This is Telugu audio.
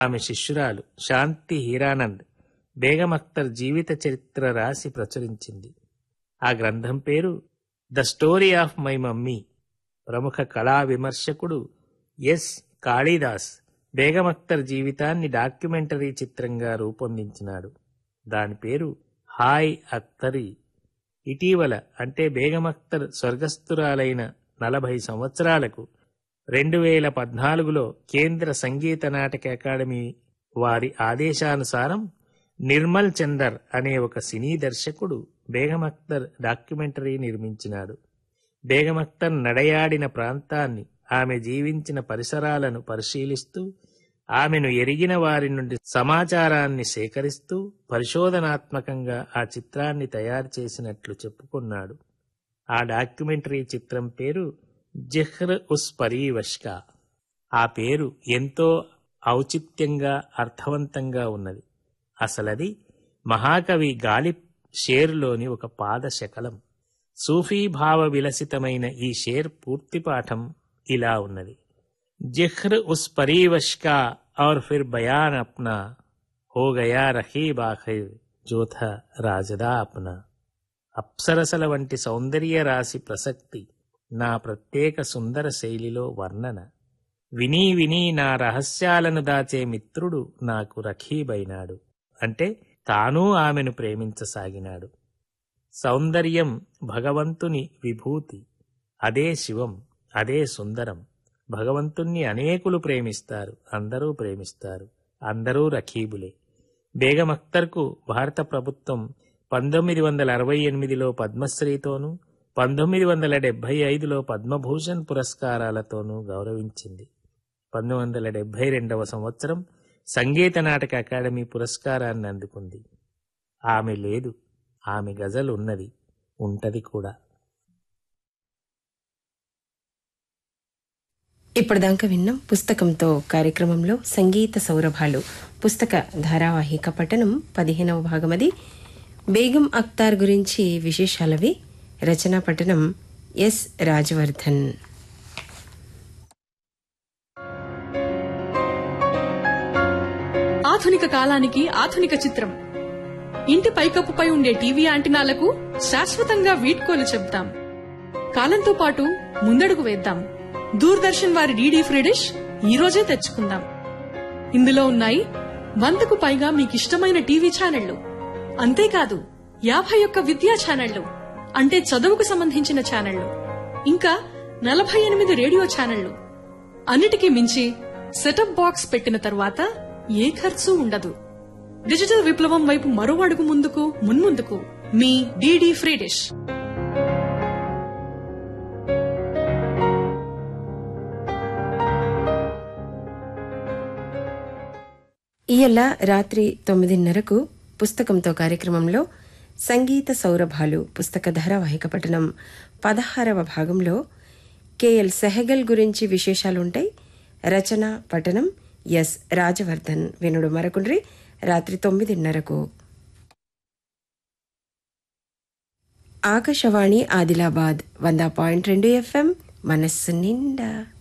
ఆమె శిష్యురాలు శాంతి హీరానంద్ బేగం అఖ్తర్ జీవిత చరిత్ర రాసి ప్రచురించింది ఆ గ్రంథం పేరు the story of my mummy ప్రముఖ కళా విమర్శకుడు ఎస్ కాళిదాస్ బేగం అఖ్తర్ జీవితాన్ని డాక్యుమెంటరీ చిత్రంగా రూపొందించినాడు దాని పేరు హాయ్ అఖ్తరీ ఇటీవల అంటే బేగం అఖ్తర్ స్వర్గస్థురాలైన నలభై సంవత్సరాలకు రెండు వేల పద్నాలుగులో కేంద్ర సంగీత నాటక అకాడమీ వారి ఆదేశానుసారం నిర్మల్ చందర్ అనే ఒక సినీ దర్శకుడు బేగం అఖ్తర్ డాక్యుమెంటరీ నిర్మించినాడు బేగం అఖ్తర్ నడయాడిన ప్రాంతాన్ని ఆమె జీవించిన పరిసరాలను పరిశీలిస్తూ ఆమెను ఎరిగిన వారి నుండి సమాచారాన్ని సేకరిస్తూ పరిశోధనాత్మకంగా ఆ చిత్రాన్ని తయారు చేసినట్లు చెప్పుకున్నాడు ఆ డాక్యుమెంటరీ చిత్రం పేరు జహ్ర్ ఉస్ పరీవష్కా ఆ పేరు ఎంతో ఔచిత్యంగా అర్థవంతంగా ఉన్నది అసలది మహాకవి గాలిబ్ షేర్లోని ఒక పాద శకలం సూఫీ భావ విలసితమైన ఈ షేర్ పూర్తి పాఠం ఇలా ఉన్నది जिख्र उस परिवश का और फिर बयान अपना हो गया रहीब आखिर जो था రాజదా అప్నా అప్సరసల వంటి సౌందర్య రాశి ప్రసక్తి నా ప్రత్యేక సుందర శైలిలో వర్ణన విని విని నా రహస్యాలను దాచే మిత్రుడు నాకు రఖీబైనాడు అంటే తాను ఆమెను ప్రేమించసాగినాడు సౌందర్యం భగవంతుని విభూతి అదే శివం అదే సుందరం భగవంతుణ్ణి అనేకులు ప్రేమిస్తారు అందరూ ప్రేమిస్తారు అందరూ రఖీబులే బేగం అఖ్తర్కు భారత ప్రభుత్వం పంతొమ్మిది వందల అరవై ఎనిమిదిలో పద్మశ్రీతోనూ పంతొమ్మిది వందల డెబ్బై ఐదులో పద్మభూషణ్ పురస్కారాలతోనూ గౌరవించింది పంతొమ్మిది వందల డెబ్బై రెండవ సంవత్సరం సంగీత నాటక అకాడమీ పురస్కారాన్ని అందుకుంది ఆమె లేదు ఆమె గజల్ ఉన్నది ఉంటది కూడా ఇప్పటిదాకా విన్నాం పుస్తకంతో కార్యక్రమంలో సంగీత సౌరభాలు పుస్తక ధారావాహిక పఠనం పదిహేనవ భాగమది బేగం అఖ్తార్ గురించి విశేషాలవి రచనా పఠనం ఎస్ రాజవర్ధన్ ఆధునిక కాలానికి ఆధునిక చిత్రం ఇంటి పైకప్పుపై ఉండే టీవీ యాంటినాలకు శాశ్వతంగా వీడ్కోలు చెప్తాం కాలంతో పాటు ముందడుగు వేద్దాం దూరదర్శన్ వారి డీడీ ఫ్రీ డిష్ ఈ రోజే తెచ్చుకుందాం ఇందులో ఉన్నాయి వందకు పైగా మీకిష్టమైన టీవీ ఛానళ్లు అంతేకాదు యాభై ఒక్క విద్యా ఛానళ్లు అంటే చదువుకు సంబంధించిన ఛానళ్లు ఇంకా నలభై ఎనిమిది రేడియో ఛానళ్లు అన్నిటికీ మించి సెటప్ బాక్స్ పెట్టిన తరువాత ఏ ఖర్చు ఉండదు డిజిటల్ విప్లవం వైపు మరో అడుగు ముందుకు మున్ముందుకు మీ డీడీ ఫ్రీ డిష్ ఇయల్ల రాత్రి తొమ్మిదిన్నరకు పుస్తకంతో కార్యక్రమంలో సంగీత సౌరభాలు పుస్తక ధారావాహిక పఠనం పదహారవ భాగంలో కెఎల్ సెహగల్ గురించి విశేషాలుంటాయి రచన పఠనం ఎస్ రాజవర్ధన్ వినుడు మరకుండ్రి రాత్రి తొమ్మిదిన్నరకు ఆకాశవాణి ఆదిలాబాద్ వంద పాయింట్ రెండు ఎఫ్ఎం మనస్సు నిండా